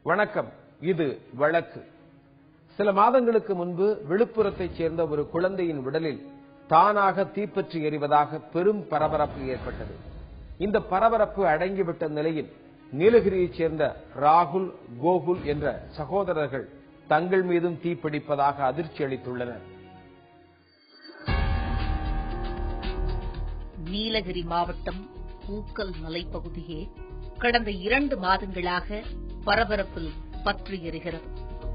வணக்கம் இது வழக்கு சில மாதங்களுக்கு முன்பு விழுப்புரத்தைச் சேர்ந்த ஒரு குழந்தையின் உடலில் தானாக தீப்பற்றி எறிவதாக பெரும் பரபரப்பு ஏற்பட்டது இந்த பரபரப்பு அடங்கிவிட்ட நிலையில் நீலகிரியைச் சேர்ந்த ராகுல் கோகுல் என்ற சகோதரர்கள் தங்கள் மீதும் தீப்பிடிப்பதாக அதிர்ச்சி அளித்துள்ளனர் நீலகிரி மாவட்டம் பூக்கல் மலைப்பகுதியே கடந்த இரண்டு மாதங்களாக பரபரப்பில் பற்றி எறிகிறது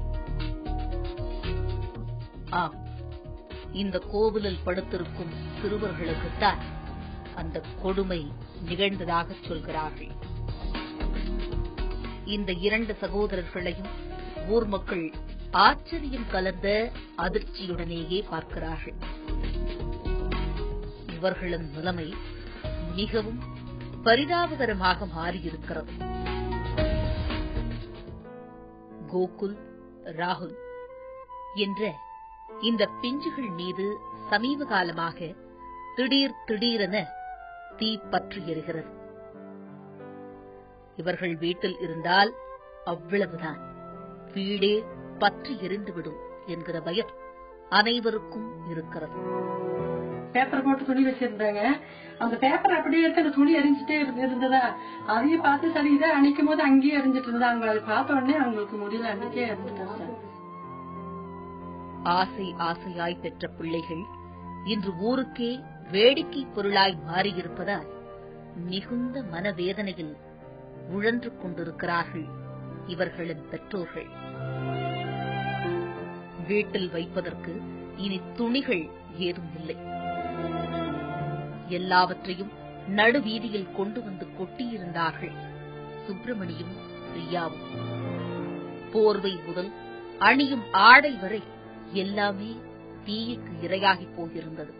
ஆம் இந்த கோவிலில் படுத்திருக்கும் சிறுவர்களுக்குத்தான் அந்த கொடுமை நிகழ்ந்ததாக சொல்கிறார்கள் இந்த இரண்டு சகோதரர்களையும் ஊர் மக்கள் ஆச்சரியம் கலந்த அதிர்ச்சியுடனேயே பார்க்கிறார்கள் இவர்களின் நிலைமை மிகவும் பரிதாபகரமாக மாறியிருக்கிறது கோகுல் ராகுல் என்ற இந்த பிஞ்சுகள் மீது சமீப காலமாக திடீர் திடீரென தீ பற்றி எறிகிறது இவர்கள் வீட்டில் இருந்தால் அவ்வளவுதான் வீடே பற்றி எரிந்துவிடும் என்கிற பயம் அனைவருக்கும் இருக்கிறது பேப்பர் போட்டு துணி வச்சிருந்தாங்க அந்த பேப்பர் அப்படியே இருக்கு அந்த துணி எரிஞ்சிட்டே இருந்து- இருந்ததா அதையும் பார்த்து சரி இதை அணைக்கும் போது அங்கேயே எரிஞ்சிட்டு இருந்தாங்க அதை பார்த்த உடனே அவங்களுக்கு முடியல அன்னைக்கே இறந்துட்டாங்க ஆசை ஆசையாய் பெற்ற பிள்ளைகள் இன்று ஊருக்கே வேடிக்கை பொருளாய் மாறியிருப்பதால் மிகுந்த மனவேதனையில் உழன்று கொண்டிருக்கிறார்கள் இவர்களின் பெற்றோர்கள் வீட்டில் வைப்பதற்கு இனி துணிகள் ஏதும் இல்லை எல்லாவற்றையும் நடுவீதியில் கொண்டு வந்து கொட்டியிருந்தார்கள் சுப்பிரமணியும் பிரியாவும் போர்வை முதல் அணியும் ஆடை வரை எல்லாமே தீயுக்கு இரையாகி போயிருந்தது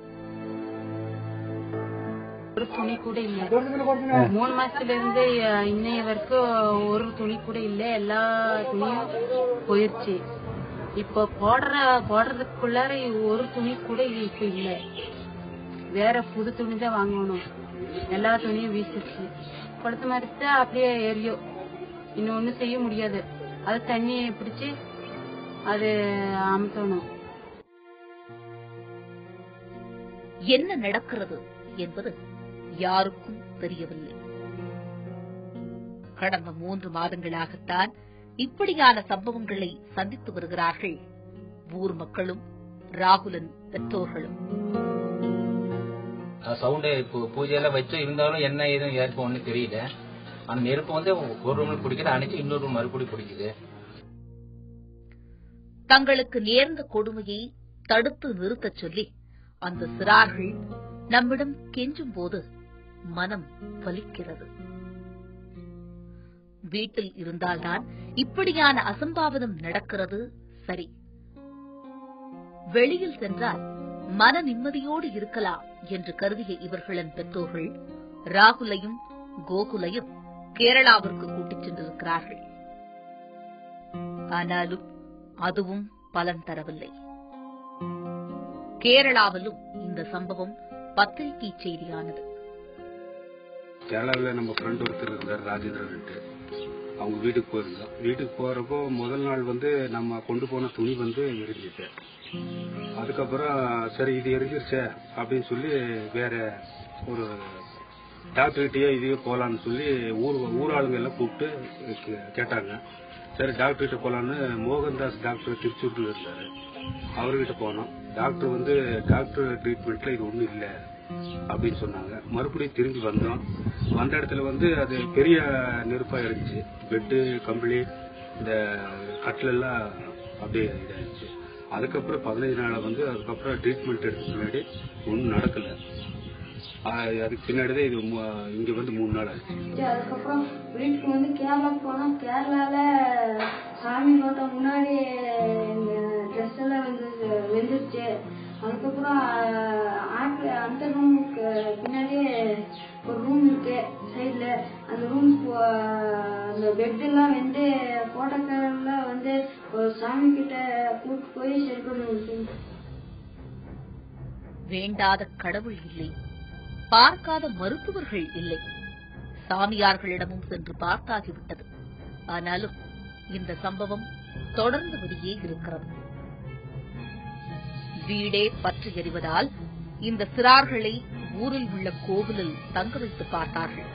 ஒரு துணி கூட இல்ல மூணு மாசத்துல இருந்து அஹ், இன்னைய வரைக்கும் ஒரு துணி கூட இல்ல எல்லா துணியும் போயிருச்சு இப்ப போடுற போடுறதுக்குள்ளார ஒரு துணி கூட இப்ப இல்ல வேற புது துணி தான் வாங்கணும் எல்லா துணியும் வீசிருச்சு கொடுத்த மாதிரி அப்படியே எரியும் இன்னும் ஒண்ணும் செய்ய முடியாது அது தண்ணியை பிடிச்சு அது அமுத்தணும் என்ன நடக்கிறது என்பது யாருக்கும் தெரியவில்லை கடந்த மூன்று மாதங்களாகத்தான் இப்படியான சம்பவங்களை சந்தித்து வருகிறார்கள் ஊர் மக்களும் ராகுலன் பெற்றோர்களும் சவுண்டு இப்போ பூஜையெல்லாம் வச்சு இருந்தாலும் என்ன ஏதும் ஏற்ப ஒன்றும் தெரியல ஆனா நெருப்பு வந்து ஒரு ரூம்ல பிடிக்குது அணைச்சு இன்னொரு ரூம் மறுபடி பிடிக்குது தங்களுக்கு நேர்ந்த கொடுமையை தடுத்து நிறுத்தச் சொல்லி அந்த சிறார்கள் நம்மிடம் கெஞ்சும் போது மனம் வலிக்கிறது வீட்டில் இருந்தால்தான் இப்படியான அசம்பாவிதம் நடக்கிறது சரி வெளியில் சென்றால் மன நிம்மதியோடு இருக்கலாம் என்று கருதிய இவர்களின் பெற்றோர்கள் ராகுலையும் கோகுலையும் கேரளாவிற்கு கூட்டிச் சென்றிருக்கிறார்கள் ஆனாலும் அதுவும் பலன் தரவில்லை கேரளாவிலும் இந்த சம்பவம் பத்திரிகை செய்தியானது கேரளாவில் நம்ம ஃப்ரெண்ட் ஒருத்தர் இருந்தார் ராஜேந்திரன்ட்டு அவங்க வீட்டுக்கு போயிருந்தோம் வீட்டுக்கு போறப்போ முதல் நாள் வந்து நம்ம கொண்டு போன துணி வந்து எரிஞ்சிச்சு அதுக்கப்புறம் சரி இது எரிஞ்சிருச்சே அப்படின்னு சொல்லி வேற ஒரு டாக்டர்கிட்டயே இதையே போகலான்னு சொல்லி ஊர் ஊர் ஆளுங்க எல்லாம் கூப்பிட்டு கே- கேட்டாங்க சரி டாக்டர்கிட்ட போகலான்னு மோகன்தாஸ் டாக்டர் திருச்சூர்ல இருந்தாரு அவர்கிட்ட போனோம் டாக்டர் வந்து டாக்டர் ட்ரீட்மெண்ட்ல இது ஒண்ணும் இல்லை அப்படின்னு சொன்னாங்க மறுபடியும் திரும்பி வந்தோம் வந்த இடத்துல வந்து அது பெரிய நெருப்பா இருந்துச்சு பெட்டு கம்பளி இந்த கட்டில் எல்லாம் அப்படியே இதாயிருச்சு அதுக்கப்புறம் பதினஞ்சு நாள் வந்து அதுக்கப்புறம் ட்ரீட்மெண்ட் எடுத்த பின்னாடி ஒன்றும் நடக்கல ஆஹ் அதுக்கு பின்னாடி தான் இது மூ- இங்க வந்து மூணு நாள் ஆச்சு அதுக்கப்புறம் வீட்டுக்கு வந்து கேரளாக்கு போனோம் கேரளால சாமி பார்த்தா முன்னாடி ட்ரெஸ் எல்லாம் வந்து வெந்துருச்சு அதுக்கப்புறம் ஆக்கு அந்த ரூமுக்கு பின்னாடியே ஒரு ரூம் இருக்கு சைட்ல அந்த ரூம் அந்த பெட் எல்லாம் வந்து போட்டோக்காரெல்லாம் வந்து ஒரு சாமி கிட்ட கூட்டு போய் சரி பண்ணி வேண்டாத கடவுள் இல்லை பார்க்காத மருத்துவர்கள் இல்லை சாமியார்களிடமும் சென்று பார்த்தாகிவிட்டது ஆனாலும் இந்த சம்பவம் தொடர்ந்தபடியே இருக்கிறது வீடே பற்றி எறிவதால் இந்த சிறார்களை ஊரில் உள்ள கோவிலில் தங்க வைத்து பார்த்தார்கள்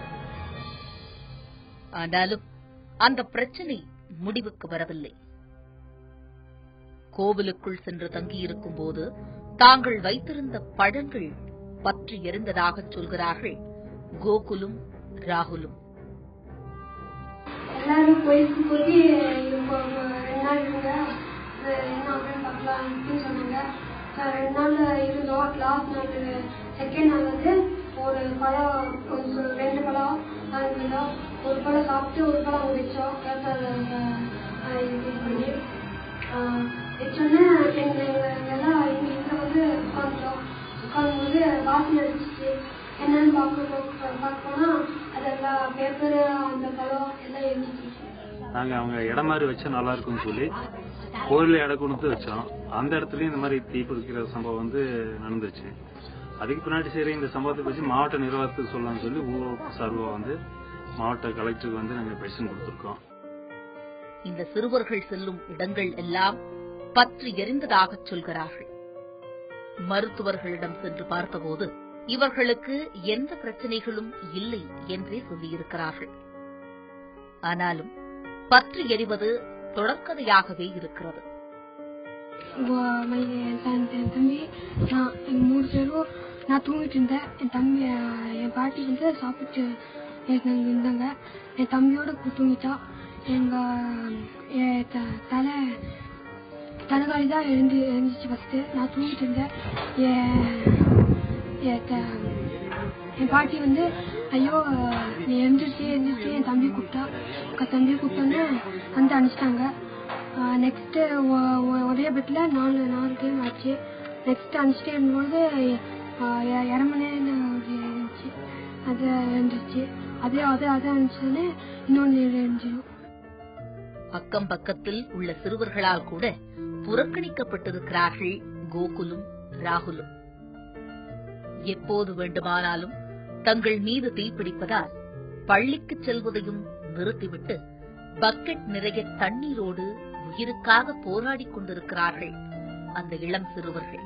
ஆனாலும் அந்த பிரச்சனை முடிவுக்கு வரவில்லை கோவிலுக்குள் சென்று தங்கியிருக்கும் போது தாங்கள் வைத்திருந்த பழங்கள் பற்றி எரிந்ததாக சொல்கிறார்கள் கோகுலும் ராகுலும் எல்லாரும் போயிட்டு போய் இப்போ ரெண்டு நாள் இருங்க அஹ் என்ன அப்படின்னு பார்க்கலாம் அப்படின்னு சொன்னாங்க அஹ் ரெண்டு நாள் இருந்தோம் லாஸ்ட் நாள் செகண்ட் நாள் வந்து ஒரு பழம் ஒரு சொ- ரெண்டு பழம் இருந்தோம் ஒரு பழம் சாப்பிட்டு ஒரு பழம் அங்கே வச்சோம் பேப்பர் இது பண்ணி அஹ் வச்சோன்னே எங்க எங்க எல்லாம் இங்க இங்க வந்து உட்காந்துட்டோம் உட்காந்தும்போது வாசனை அடிச்சிச்சு என்னன்னு பார்க்க பார்க்க போனா அதெல்லாம் பேப்பர் அந்த பழம் எல்லாம் எரிஞ்சிச்சு நாங்க அவங்க இடம் மாதிரி வச்சா நல்லா இருக்கும்னு சொல்லி கோயில்ல இடம் கொடுத்து வச்சோம் அந்த இடத்துலயும் இந்த மாதிரி தீ பிடிக்கிற சம்பவம் வந்து நடந்துச்சு அதுக்கு பின்னாடி சரி இந்த சம்பவத்தை பற்றி மாவட்ட நிர்வாகத்துக்கு சொல்லலாம்னு சொல்லி ஊர் சார்பா வந்து மாவட்ட கலெக்டருக்கு வந்து நாங்க பெஷன் கொடுத்துருக்கோம் இந்த சிறுவர்கள் செல்லும் இடங்கள் எல்லாம் பற்றி எரிந்ததாக சொல்கிறார்கள் மருத்துவர்களிடம் சென்று பார்த்தபோது இவர்களுக்கு எந்த பிரச்சனைகளும் இல்லை என்றே சொல்லியிருக்கிறார்கள் ஆனாலும் பற்றி எரிவது தொடர்கதையாகவே இருக்கிறது வ- மை- என் தன்- என் தம்பி நான் எங்க மூணு பேரும் நான் தூங்கிட்டு இருந்தேன் என் தம்பி அஹ், என் பாட்டி வந்து சாப்பிட்டு இருந்தாங்க இருந்தாங்க என் தம்பியோட கு- தூங்கிட்டா எங்க என் த- தலை தலைகாலி தான் எழுந்து எழுந்துச்சு ஃபர்ஸ்ட் நான் தூங்கிட்டு இருந்தேன் என் என் த- என் பாட்டி வந்து ஐயோ நீ எழுந்திருச்சு எழுந்திருச்சு என் தம்பி கூப்பிட்டா அக்கா தம்பி கூப்பிட்டோன்னே வந்து அனுப்பிச்சிட்டாங்க நெக்ஸ்ட் ஒரே பெட்ல நாலு நாலு டைம் ஆச்சு நெக்ஸ்ட் அனுப்பிச்சிட்டே இருந்தபோது இரமணே இருந்துச்சு அது எழுந்துருச்சு அதே அதே அதை அனுப்பிச்சோன்னே இன்னொன்று எழுந்துடும் அக்கம் பக்கத்தில் உள்ள சிறுவர்களால் கூட புறக்கணிக்கப்பட்டிருக்கிறார்கள் கோகுலும் ராகுலும் எப்போது வேண்டுமானாலும் தங்கள் மீது தீப்பிடிப்பதால் பள்ளிக்கு செல்வதையும் நிறுத்திவிட்டு பக்கெட் நிறைய தண்ணீரோடு உயிருக்காக போராடிக் கொண்டிருக்கிறார்கள் அந்த இளம் சிறுவர்கள்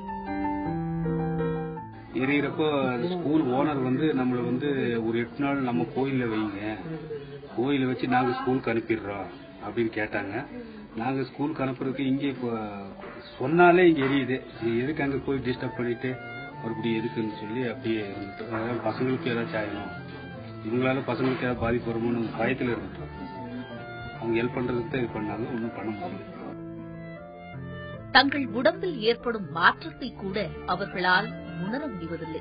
எரியறப்போ ஸ்கூல் ஓனர் வந்து நம்மள வந்து ஒரு எட்டு நாள் நம்ம கோயில்ல வைங்க கோயில வச்சு நாங்க ஸ்கூலுக்கு அனுப்பிடுறோம் அப்படின்னு கேட்டாங்க நாங்க ஸ்கூலுக்கு அனுப்புறதுக்கு இங்கே இப்போ சொன்னாலே இங்க எரியுது இது எதுக்கு அங்க போய் டிஸ்டர்ப் பண்ணிட்டு மறுபடியும் எதுக்குன்னு சொல்லி அப்படியே இருந்துட்டோம் அதாவது பசங்களுக்கு ஏதாச்சும் ஆயிடும் இவங்களால பசங்களுக்கு ஏதாவது பாதிப்பு வருமோன்னு பயத்துல இருந்துட்டோம் அவங்க ஹெல்ப் பண்றதுக்கு தான் இது பண்ணாங்க ஒன்றும் பண்ண முடியல தங்கள் உடம்பில் ஏற்படும் மாற்றத்தை கூட அவர்களால் உணர முடிவதில்லை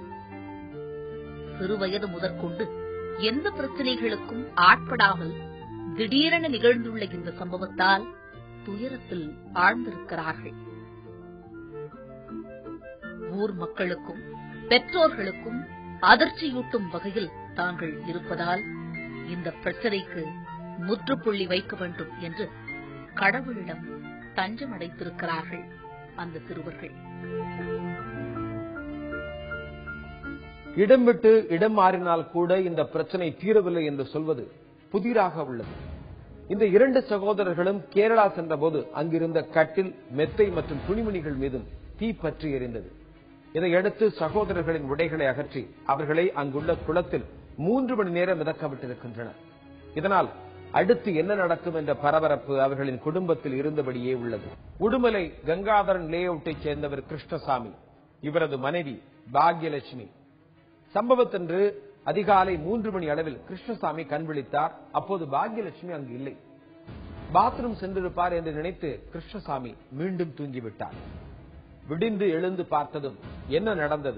சிறுவயது முதற்கொண்டு எந்த பிரச்சனைகளுக்கும் ஆட்படாமல் திடீரென நிகழ்ந்துள்ள இந்த சம்பவத்தால் துயரத்தில் ஆழ்ந்திருக்கிறார்கள் ஊர் மக்களுக்கும் பெற்றோர்களுக்கும் அதிர்ச்சியூட்டும் வகையில் தாங்கள் இருப்பதால் இந்த பிரச்சனைக்கு முற்றுப்புள்ளி வைக்க வேண்டும் என்று கடவுளிடம் தஞ்சம் அடைத்திருக்கிறார்கள் அந்த சிறுவர்கள் இடம் விட்டு இடம் மாறினால் கூட இந்த பிரச்சனை தீரவில்லை என்று சொல்வது புதிராக உள்ளது இந்த இரண்டு சகோதரர்களும் கேரளா சென்றபோது அங்கிருந்த கட்டில் மெத்தை மற்றும் துணிமணிகள் மீதும் தீ பற்றி எரிந்தது இதையடுத்து சகோதரர்களின் உடைகளை அகற்றி அவர்களை அங்குள்ள குளத்தில் மூன்று மணி நேரம் மிதக்க விட்டிருக்கின்றனர் இதனால் அடுத்து என்ன நடக்கும் என்ற பரபரப்பு அவர்களின் குடும்பத்தில் இருந்தபடியே உள்ளது உடுமலை கங்காதரன் லே அவுட்டை சேர்ந்தவர் கிருஷ்ணசாமி இவரது மனைவி பாக்யலட்சுமி சம்பவத்தன்று அதிகாலை மூன்று மணி அளவில் கிருஷ்ணசாமி கண் விழித்தார் அப்போது பாக்யலட்சுமி அங்கு இல்லை பாத்ரூம் சென்றிருப்பார் என்று நினைத்து கிருஷ்ணசாமி மீண்டும் தூங்கிவிட்டார் விடிந்து எழுந்து பார்த்ததும் என்ன நடந்தது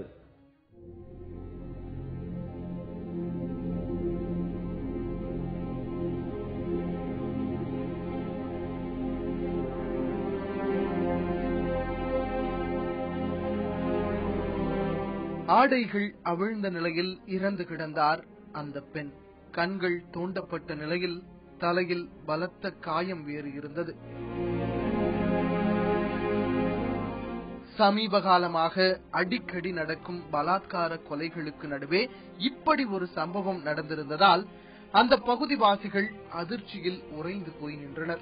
ஆடைகள் அவிழ்ந்த நிலையில் இறந்து கிடந்தார் அந்த பெண் கண்கள் தூண்டப்பட்ட நிலையில் தலையில் பலத்த காயம் வேறு இருந்தது சமீப காலமாக அடிக்கடி நடக்கும் பலாத்கார கொலைகளுக்கு நடுவே இப்படி ஒரு சம்பவம் நடந்திருந்ததால் அந்த பகுதிவாசிகள் அதிர்ச்சியில் உறைந்து போய் நின்றனர்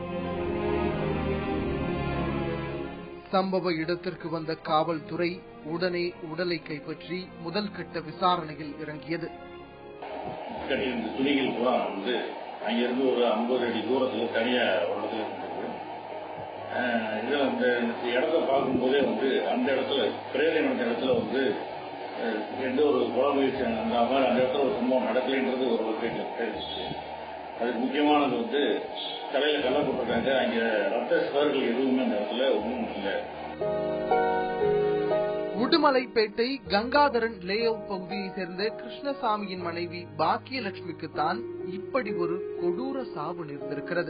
சம்பவ இடத்திற்கு வந்த காவல்துறை உடனே உடலை கைப்பற்றி முதல் கட்ட விசாரணையில் இறங்கியது கட்டியிருந்த துணிகள் பூரா வந்து அங்கிருந்து ஒரு ஐம்பது அடி தூரத்துல தனியா ஒரு இடத்துல இருந்தது ஆஹ் இதுல இந்த இந்த இடத்த பார்க்கும்போதே வந்து அந்த இடத்துல பிரேதை நடந்த இடத்துல வந்து அஹ், எந்த ஒரு கொலை முயற்சி அந்த மாதிரி அந்த இடத்துல ஒரு சம்பவம் நடக்கலைன்றது ஒரு தெரிஞ்சிச்சு அதுக்கு முக்கியமானது வந்து தலையில கல்ல போட்டிருக்காங்க அங்க ரத்த சிதறுகள் எதுவுமே அந்த இடத்துல ஒன்றும் இல்லை உடுமலைப்பேட்டை கங்காதரன் லே அவுட் பகுதியைச் சேர்ந்த கிருஷ்ணசாமியின் மனைவி பாக்கியலட்சுமிக்கு தான் இப்படி ஒரு கொடூர சாவு நேர்ந்திருக்கிறது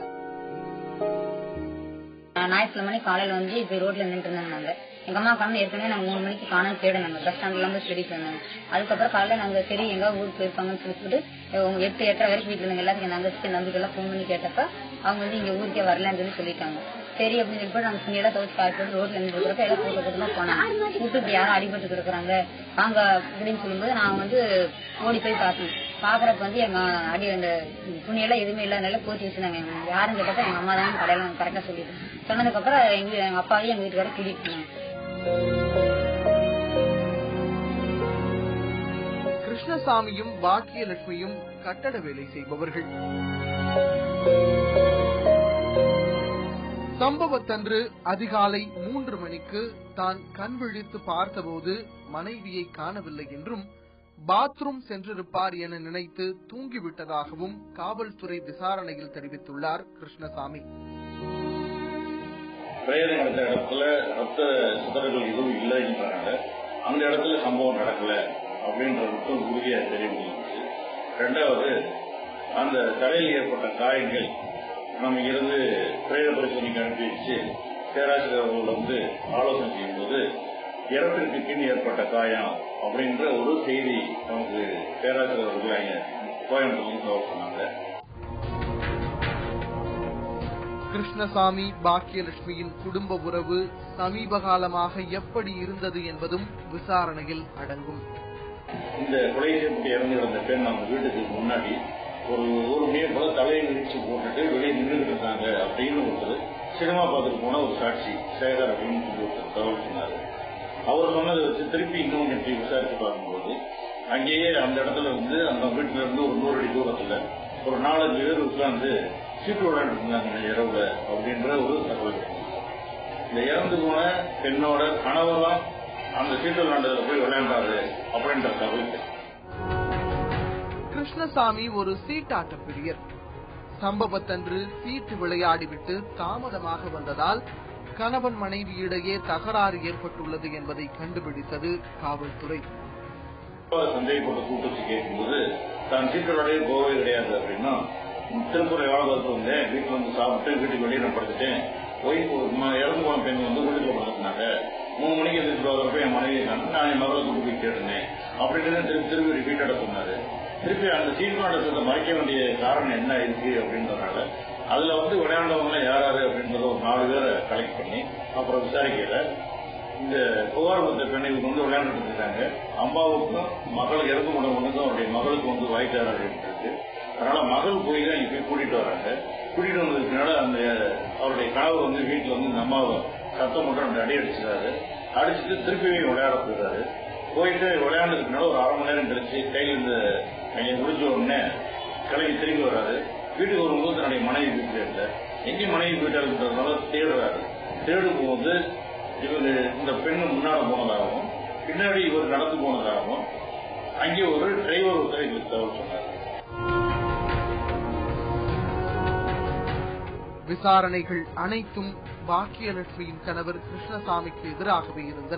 ஞாயிற்றுக்கிழமை காலையில வந்து இப்ப ரோட்ல நின்று இருந்தாங்க எங்க அம்மா காணும் ஏற்கனவே நாங்க மூணு மணிக்கு காணும் தேடினாங்க பஸ் ஸ்டாண்ட்ல இருந்து சரி சொன்னாங்க அதுக்கப்புறம் காலையில நாங்க சரி எங்க ஊருக்கு போயிருப்பாங்கன்னு சொல்லி சொல்லிட்டு அஹ் எட்டு எட்டரை வரைக்கும் வீட்டுல இருந்த எல்லாத்துக்கும் என் தங்கச்சி நம்பிக்கை எல்லாம் ஃபோன் பண்ணி கேட்டப்ப அவங்க வந்து இங்க ஊருக்கே வரலன்னு சொல்லி சொல்லிட்டாங்க சரி அப்படின்னு சொல்லிட்டு நாங்க துணியெல்லாம் துவச்சு காய் போட்டு ரோட்ல நின்று இருக்கிறப்ப எல்லாம் கூட்ட கூட்டமா போனாங்க கூட்டு யாரும் அடிபட்டு கிடக்குறாங்க வாங்க அப்படின்னு சொல்லும்போது நான் வந்து ஓடி போய் பார்த்தேன் பாக்குறப்ப வந்து எங்க அடி அந்த துணியெல்லாம் எதுவுமே இல்லாதனால போத்தி வச்சிருந்தாங்க எங்க யாரும் கேட்டப்ப எங்க அம்மா தான் கடையில கரெக்டா சொல்லிட்டு சொன்னதுக்கு அப்புறம் எங்க எங்க அப்பாவையும் எங்க வீட்டுக்கார கூட்டிட்டு போனாங்க கிருஷ்ணசாமியும் பாக்கியலட்சுமியும் கட்டட வேலை செய்பவர்கள் சம்பவத்தன்று அதிகாலை மூன்று மணிக்கு தான் கண் விழித்து பார்த்தபோது மனைவியை காணவில்லை என்றும் பாத்ரூம் சென்றிருப்பார் என நினைத்து தூங்கிவிட்டதாகவும் காவல்துறை விசாரணையில் தெரிவித்துள்ளார் கிருஷ்ணசாமி பிரேதை நடந்த இடத்துல ரத்த சிதறல்கள் எதுவும் இல்லைன்றாங்க அந்த இடத்துல சம்பவம் நடக்கல அப்படின்றது மட்டும் உறுதியா தெரிய முடியுது ரெண்டாவது அந்த தலையில் ஏற்பட்ட காயங்கள் நம்ம இருந்து பிரேத பரிசோதனைக்கு அனுப்பி வச்சு பேராசிரியர் அவர்கள் வந்து ஆலோசனை செய்யும்போது இறப்பிற்கு பின் ஏற்பட்ட காயம் அப்படின்ற ஒரு செய்தி நமக்கு பேராசிரியர் அவர்கள் அங்க கோயம்புத்தூர்ல சொன்னாங்க கிருஷ்ணசாமி பாக்கியலட்சுமியின் குடும்ப உறவு சமீப காலமாக எப்படி இருந்தது என்பதும் விசாரணையில் அடங்கும் இந்த கொலை செய்யப்பட்டு இறந்து கிடந்த பெண் அவங்க வீட்டுக்கு முன்னாடி ஒரு ஒரு மணி போல தலையை விரிச்சு போட்டுட்டு வெளியே நின்றுட்டு இருந்தாங்க அப்படின்னு ஒருத்தர் சினிமா பார்த்துட்டு போன ஒரு சாட்சி சேகர் அப்படின்னு சொல்லி ஒருத்தர் தகவல் சொன்னாரு அவர் சொன்னதை வச்சு திருப்பி இன்னும் கொஞ்சம் விசாரிச்சு பார்க்கும்போது அங்கேயே அந்த இடத்துல வந்து அந்த வீட்டுல இருந்து ஒரு நூறு அடி தூரத்துல ஒரு நாலஞ்சு பேர் உட்கார்ந்து சீட்டு விளையாண்டு இருந்தாங்க இரவுல அப்படின்ற ஒரு தகவல் இந்த இறந்து போன பெண்ணோட கணவர் தான் அந்த சீட்டு விளையாண்டதுல போய் விளையாண்டாரு அப்படின்ற தகவல் கிருஷ்ணசாமி ஒரு சீட்டாட்ட பிரியர் சம்பவத்தன்று சீட்டு விளையாடிவிட்டு தாமதமாக வந்ததால் கணவன் மனைவியிடையே தகராறு ஏற்பட்டுள்ளது என்பதை கண்டுபிடித்தது காவல்துறை சந்தேகப்பட்ட கூப்பிட்டு கேட்கும்போது தான் சீட்டு விளையாடவே போகவே கிடையாது அப்படின்னா திருப்பூர் எவ்வளவு பார்த்து வந்தேன் வீட்டுல வந்து சாப்பிட்டு வீட்டுக்கு வெளியே நான் படுத்துட்டேன் ஒய்ஃப் இறந்து போன பெண் வந்து வீட்டுக்குள்ள படுத்துனாங்க மூணு மணிக்கு எதிர்த்து வரப்ப என் மனைவி நான் நான் என் மகளை கூப்பிட்டு போய் கேட்டிருந்தேன் அப்படின்னு திருப்பி திருப்பி ரிப்பீட்டட சொன்னாரு திருப்பி அந்த சீட்டு விளையாடுறத மறைக்க வேண்டிய காரணம் என்ன இருக்கு அப்படின்றதுனால அதுல வந்து விளையாண்டவங்க யார் யாரு அப்படின்றத ஒரு நாலு பேரை கலெக்ட் பண்ணி அப்புறம் விசாரிக்கல இந்த புகார் கொடுத்த பெண்ணை இவங்க வந்து விளையாண்டுட்டு இருக்காங்க அம்மாவுக்கும் மகள் இறந்து போனவனுக்கும் அவருடைய மகளுக்கு வந்து வாய்க்கார இருக்கு அதனால மகள் போய் தான் இங்க போய் கூட்டிட்டு வராங்க கூட்டிட்டு வந்ததுனால அந்த அவருடைய கணவர் வந்து வீட்டுல வந்து இந்த அம்மாவை சத்தம் போட்டு ரெண்டு அடி அடிச்சிட்டாரு அடிச்சுட்டு திருப்பி விளையாட போயிடுறாரு போயிட்டு விளையாண்டதுக்குனால ஒரு அரை மணி நேரம் கழிச்சு கையில் இந்த கையை முடிஞ்ச உடனே கிளம்பி திரும்பி வராரு வீட்டுக்கு வரும்போது தன்னுடைய மனைவி வீட்டுல இல்லை எங்கேயும் மனைவி வீட்டா இருக்கிறதுனால தேடுறாரு தேடும் போது இவர் இந்த பெண்ணு முன்னால போனதாகவும் பின்னாடி இவர் நடந்து போனதாகவும் அங்கே ஒரு டிரைவர் ஒருத்தர் எங்களுக்கு தகவல் சொன்னார் விசாரணைகள் அனைத்தும் பாக்கியலட்சுமியின் கணவர் கிருஷ்ணசாமிக்கு எதிராகவே இருந்தன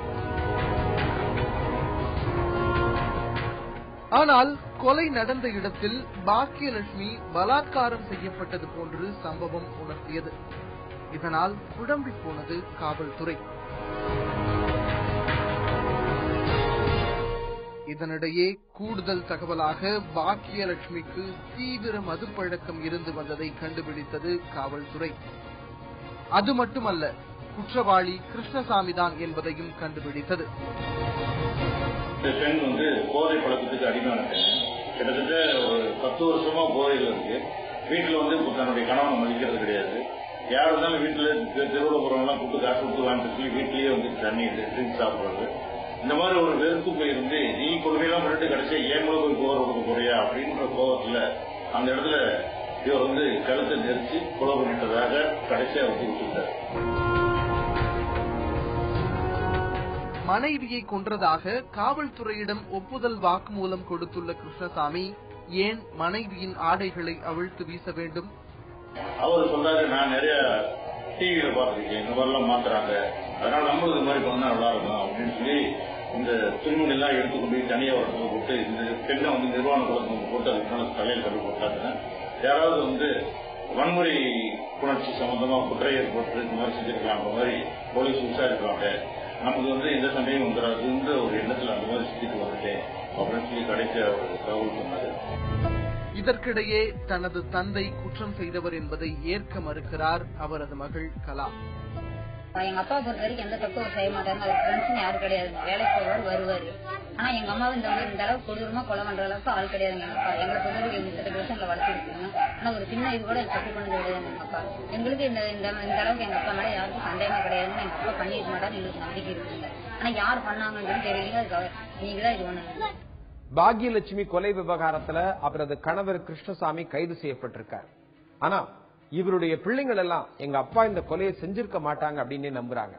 ஆனால் கொலை நடந்த இடத்தில் பாக்கியலட்சுமி பலாத்காரம் செய்யப்பட்டது போன்று சம்பவம் உணர்த்தியது இதனால் குழம்பி போனது காவல்துறை இதனிடையே கூடுதல் தகவலாக பாக்கியலட்சுமிக்கு தீவிர மதுப்பழக்கம் இருந்து வந்ததை கண்டுபிடித்தது காவல்துறை அது மட்டுமல்ல குற்றவாளி கிருஷ்ணசாமி தான் என்பதையும் கண்டுபிடித்தது இந்த பெண் வந்து போதை பழக்கத்துக்கு அடிமையான பெண் கிட்டத்தட்ட ஒரு பத்து வருஷமா போதையில் இருக்கு வீட்டுல வந்து இப்ப தன்னுடைய கணவனை மதிக்கிறது கிடையாது யார் இருந்தாலும் வீட்டுல தெ- தெருவுல போறவங்க கூப்பிட்டு காசு கொடுத்து வாங்கிட்டு சொல்லி வீட்லயே வந்து தண்ணி ட்ரிங்க் சாப்பிடுறது இந்த மாதிரி ஒரு வெறுப்பு போயிருந்து நீ கொள்கையெல்லாம் பண்ணிட்டு கடைசியா ஏன் மேல போய் போற கொடுக்க போறியா அப்படின்ற கோபத்துல அந்த இடத்துல இவர் வந்து கழுத்தை நெரிச்சு கொலை பண்ணிட்டதாக கடைசியா வந்து விட்டுட்டார் மனைவியை கொன்றதாக காவல்துறையிடம் ஒப்புதல் வாக்குமூலம் கொடுத்துள்ள கிருஷ்ணசாமி ஏன் மனைவியின் ஆடைகளை அவிழ்த்து வீச வேண்டும் அவர் சொல்றாரு நான் நிறைய டிவியில பார்த்திருக்கேன் இந்த மாதிரிலாம் மாத்துறாங்க அதனால நம்மளும் இது மாதிரி பண்ணா நல்லா இருக்கும் அப்படின்னு சொல்லி இந்த துணிமணி எல்லாம் எடுத்துக்கொண்டு போய் தனியா ஒரு இடத்துல போட்டு இந்த பெண்ணை வந்து நிர்வாண குலத்துக்கு போட்டு அதுக்கு மேல தலையில் கட்டு போட்டாங்க யாராவது வந்து வன்முறை புணர்ச்சி சம்பந்தமா குற்றம் ஏற்பட்டு இந்த மாதிரி செஞ்சிருக்கலாம் அந்த மாதிரி போலீஸ் விசாரிக்கிறாங்க நமக்கு வந்து எந்த சண்டையும் வந்துடாதுன்ற ஒரு எண்ணத்துல அந்த மாதிரி செஞ்சுட்டு வந்துட்டேன் அப்படின்னு சொல்லி கடைசியா ஒரு தகவல் சொன்னாரு இதற்கிடையே தனது தந்தை குற்றம் செய்தவர் என்பதை ஏற்க மறுக்கிறார் அவரது மகள் கலா எங்க அப்பா பொறுத்த வரைக்கும் எந்த தப்பும் அவர் செய்ய மாட்டாங்க அவர் ஃப்ரெண்ட்ஸ் யாரும் கிடையாது வேலைக்கு போவார் வருவாரு ஆனா எங்க அம்மாவும் இந்த மாதிரி இந்த அளவுக்கு கொடூரமா கொலை பண்ற அளவுக்கு ஆள் கிடையாது எங்க அப்பா எங்களை பொறுத்த வரைக்கும் முப்பத்தெட்டு வருஷம் எங்களை வளர்த்துருக்காங்க ஆனா ஒரு சின்ன இது கூட தப்பு பண்ணது கிடையாது எங்க அப்பா எங்களுக்கு இந்த இந்த இந்த அளவுக்கு எங்க அப்பா மேல யாருக்கும் சந்தேகமே கிடையாதுன்னு எங்க அப்பா பண்ணிருக்க மாட்டாரு எங்களுக்கு நம்பிக்கை இருக்குங்க ஆனா யார் பண்ணாங்கன்னு தெரியல அதுக்கு நீங்க தான் இது பண்ணுங்க பாக்யலட்சுமி கொலை விவகாரத்துல அவரது கணவர் கிருஷ்ணசாமி கைது செய்யப்பட்டிருக்கார் ஆனா இவருடைய பிள்ளைங்கள் எல்லாம் எங்க அப்பா இந்த கொலையை செஞ்சிருக்க மாட்டாங்க அப்படின்னு நம்புறாங்க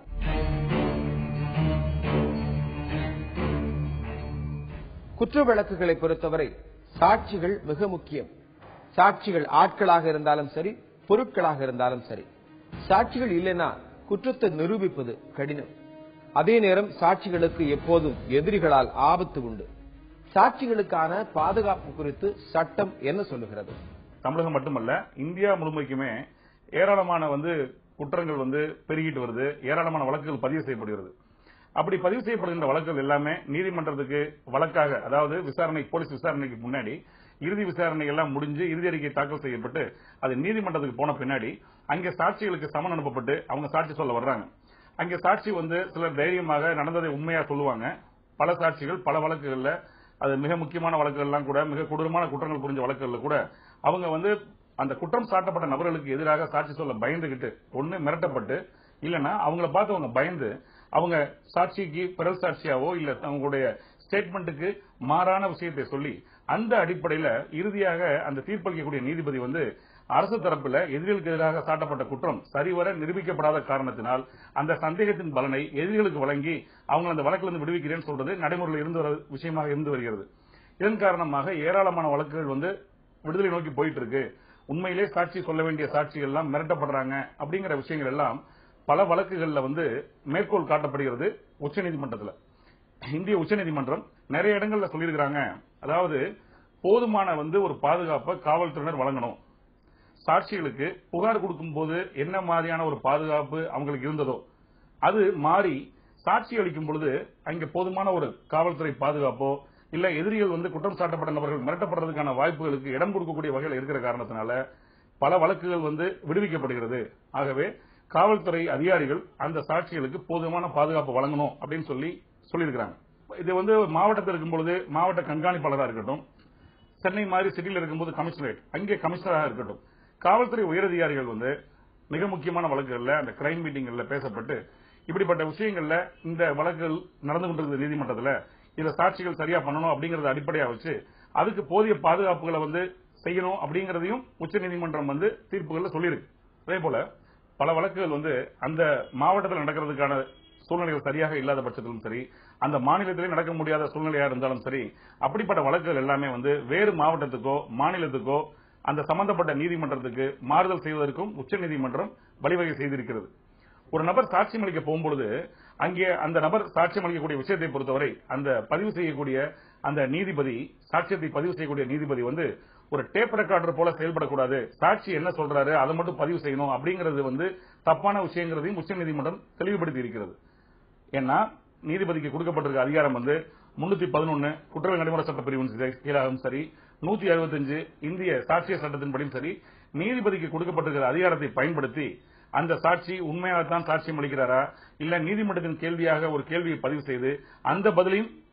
குற்ற வழக்குகளை பொறுத்தவரை சாட்சிகள் மிக முக்கியம் சாட்சிகள் ஆட்களாக இருந்தாலும் சரி பொருட்களாக இருந்தாலும் சரி சாட்சிகள் இல்லைன்னா குற்றத்தை நிரூபிப்பது கடினம் அதே நேரம் சாட்சிகளுக்கு எப்போதும் எதிரிகளால் ஆபத்து உண்டு சாட்சிகளுக்கான பாதுகாப்பு குறித்து சட்டம் என்ன சொல்லுகிறது தமிழகம் மட்டுமல்ல இந்தியா முழுமைக்குமே ஏராளமான வந்து குற்றங்கள் வந்து பெருகிட்டு வருது ஏராளமான வழக்குகள் பதிவு செய்யப்படுகிறது அப்படி பதிவு செய்யப்படுகின்ற வழக்குகள் எல்லாமே நீதிமன்றத்துக்கு வழக்காக அதாவது விசாரணை போலீஸ் விசாரணைக்கு முன்னாடி இறுதி விசாரணை எல்லாம் முடிஞ்சு இறுதி அறிக்கை தாக்கல் செய்யப்பட்டு அது நீதிமன்றத்துக்கு போன பின்னாடி அங்கே சாட்சிகளுக்கு சமன் அனுப்பப்பட்டு அவங்க சாட்சி சொல்ல வர்றாங்க அங்கே சாட்சி வந்து சிலர் தைரியமாக நடந்ததை உண்மையா சொல்லுவாங்க பல சாட்சிகள் பல வழக்குகள்ல அது மிக முக்கியமான வழக்குகள்லாம் கூட மிக கொடூரமான குற்றங்கள் புரிஞ்ச வழக்குகள்ல கூட அவங்க வந்து அந்த குற்றம் சாட்டப்பட்ட நபர்களுக்கு எதிராக சாட்சி சொல்ல பயந்துகிட்டு ஒண்ணு மிரட்டப்பட்டு இல்லனா அவங்கள பார்த்து அவங்க பயந்து அவங்க சாட்சிக்கு பிறல் சாட்சியாவோ இல்ல அவங்களுடைய ஸ்டேட்மெண்ட்டுக்கு மாறான விஷயத்தை சொல்லி அந்த அடிப்படையில இறுதியாக அந்த தீர்ப்பளிக்கக்கூடிய நீதிபதி வந்து அரசு தரப்புல எதிரிகளுக்கு எதிராக சாட்டப்பட்ட குற்றம் சரிவர நிரூபிக்கப்படாத காரணத்தினால் அந்த சந்தேகத்தின் பலனை எதிரிகளுக்கு வழங்கி அவங்க அந்த வழக்கிலிருந்து விடுவிக்கிறேன்னு சொல்றது நடைமுறையில் இருந்து வர விஷயமாக இருந்து வருகிறது இதன் காரணமாக ஏராளமான வழக்குகள் வந்து விடுதலை நோக்கி போயிட்டு இருக்கு உண்மையிலே சாட்சி சொல்ல வேண்டிய சாட்சிகள் எல்லாம் மிரட்டப்படுறாங்க அப்படிங்கிற விஷயங்கள் எல்லாம் பல வழக்குகள்ல வந்து மேற்கோள் காட்டப்படுகிறது உச்சநீதிமன்றத்தில் இந்திய உச்சநீதிமன்றம் நிறைய இடங்கள்ல சொல்லியிருக்கிறாங்க அதாவது போதுமான வந்து ஒரு பாதுகாப்பை காவல்துறையினர் வழங்கணும் சாட்சிகளுக்கு புகார் கொடுக்கும் போது என்ன மாதிரியான ஒரு பாதுகாப்பு அவங்களுக்கு இருந்ததோ அது மாறி சாட்சி அளிக்கும் பொழுது அங்க போதுமான ஒரு காவல்துறை பாதுகாப்போ இல்ல எதிரிகள் வந்து குற்றம் சாட்டப்பட்ட நபர்கள் மிரட்டப்படுறதுக்கான வாய்ப்புகளுக்கு இடம் கொடுக்கக்கூடிய வகையில் இருக்கிற காரணத்தினால பல வழக்குகள் வந்து விடுவிக்கப்படுகிறது ஆகவே காவல்துறை அதிகாரிகள் அந்த சாட்சிகளுக்கு போதுமான பாதுகாப்பு வழங்கணும் அப்படின்னு சொல்லி சொல்லியிருக்கிறாங்க இது வந்து மாவட்டத்தில் இருக்கும் பொழுது மாவட்ட கண்காணிப்பாளராக இருக்கட்டும் சென்னை மாதிரி சிட்டியில் இருக்கும்போது கமிஷனரேட் அங்கே கமிஷனராக இருக்கட்டும் காவல்துறை உயரதிகாரிகள் வந்து மிக முக்கியமான வழக்குகள்ல அந்த கிரைம் மீட்டிங்கள்ல பேசப்பட்டு இப்படிப்பட்ட விஷயங்கள்ல இந்த வழக்குகள் நடந்து கொண்டிருக்கிற நீதிமன்றத்தில் இந்த சாட்சிகள் சரியா பண்ணணும் அப்படிங்கறத அடிப்படையா வச்சு அதுக்கு போதிய பாதுகாப்புகளை வந்து செய்யணும் அப்படிங்கறதையும் உச்சநீதிமன்றம் வந்து தீர்ப்புகள்ல சொல்லியிருக்கு அதே போல பல வழக்குகள் வந்து அந்த மாவட்டத்தில் நடக்கிறதுக்கான சூழ்நிலைகள் சரியாக இல்லாத பட்சத்திலும் சரி அந்த மாநிலத்திலே நடக்க முடியாத சூழ்நிலையா இருந்தாலும் சரி அப்படிப்பட்ட வழக்குகள் எல்லாமே வந்து வேறு மாவட்டத்துக்கோ மாநிலத்துக்கோ அந்த சம்பந்தப்பட்ட நீதிமன்றத்துக்கு மாறுதல் செய்வதற்கும் உச்சநீதிமன்றம் வழிவகை செய்திருக்கிறது ஒரு நபர் சாட்சியம் அளிக்க போகும்பொழுது அங்கே அந்த நபர் சாட்சியம் அளிக்கக்கூடிய விஷயத்தை பொறுத்தவரை அந்த பதிவு செய்யக்கூடிய அந்த நீதிபதி சாட்சியத்தை பதிவு செய்யக்கூடிய நீதிபதி வந்து ஒரு டேப் ரெக்கார்டர் போல செயல்படக்கூடாது சாட்சி என்ன சொல்றாரு அதை மட்டும் பதிவு செய்யணும் அப்படிங்கிறது வந்து தப்பான விஷயங்கிறதையும் உச்சநீதிமன்றம் தெளிவுபடுத்தி இருக்கிறது ஏன்னா நீதிபதிக்கு கொடுக்கப்பட்டிருக்க அதிகாரம் வந்து முன்னூத்தி பதினொன்னு குற்றவியல் நடைமுறை சட்ட பிரிவின் கீழாகவும் சரி நூத்தி அறுபத்தஞ்சு இந்திய சாட்சிய சட்டத்தின்படியும் சரி நீதிபதிக்கு கொடுக்கப்பட்டிருக்கிற அதிகாரத்தை பயன்படுத்தி அந்த சாட்சி உண்மையாகத்தான் சாட்சியம் அளிக்கிறாரா இல்ல நீதிமன்றத்தின் கேள்வியாக ஒரு கேள்வியை பதிவு செய்து அந்த பதிலையும்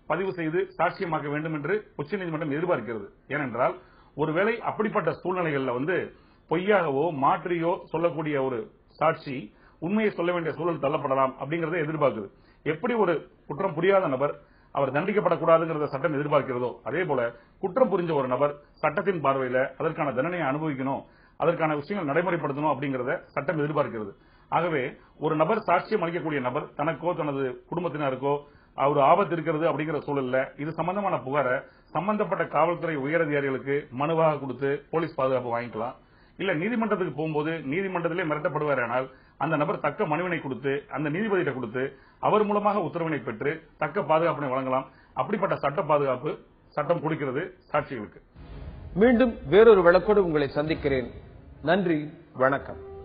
பதிவு செய்து சாட்சியமாக்க வேண்டும் என்று உச்சநீதிமன்றம் எதிர்பார்க்கிறது ஏனென்றால் ஒருவேளை அப்படிப்பட்ட சூழ்நிலைகள்ல வந்து பொய்யாகவோ மாற்றியோ சொல்லக்கூடிய ஒரு சாட்சி உண்மையை சொல்ல வேண்டிய சூழல் தள்ளப்படலாம் அப்படிங்கறத எதிர்பார்க்குது எப்படி ஒரு குற்றம் புரியாத நபர் அவர் தண்டிக்கப்படக்கூடாதுங்கிறத சட்டம் எதிர்பார்க்கிறதோ அதே போல குற்றம் புரிஞ்ச ஒரு நபர் சட்டத்தின் பார்வையில அதற்கான தண்டனையை அனுபவிக்கணும் அதற்கான விஷயங்கள் நடைமுறைப்படுத்தணும் அப்படிங்கறத சட்டம் எதிர்பார்க்கிறது ஆகவே ஒரு நபர் சாட்சியம் அளிக்கக்கூடிய நபர் தனக்கோ தனது குடும்பத்தினருக்கோ ஒரு ஆபத்து இருக்கிறது அப்படிங்கிற சூழல்ல இது சம்பந்தமான புகாரை சம்பந்தப்பட்ட காவல்துறை உயரதிகாரிகளுக்கு மனுவாக கொடுத்து போலீஸ் பாதுகாப்பு வாங்கிக்கலாம் இல்ல நீதிமன்றத்துக்கு போகும்போது நீதிமன்றத்திலே மிரட்டப்படுவாரானால் அந்த நபர் தக்க மனுவினை கொடுத்து அந்த நீதிபதியிட்ட கொடுத்து அவர் மூலமாக உத்தரவினை பெற்று தக்க பாதுகாப்பினை வழங்கலாம் அப்படிப்பட்ட சட்ட பாதுகாப்பு சட்டம் கொடுக்கிறது சாட்சிகளுக்கு மீண்டும் வேறொரு வழக்கோடு உங்களை சந்திக்கிறேன் நன்றி வணக்கம்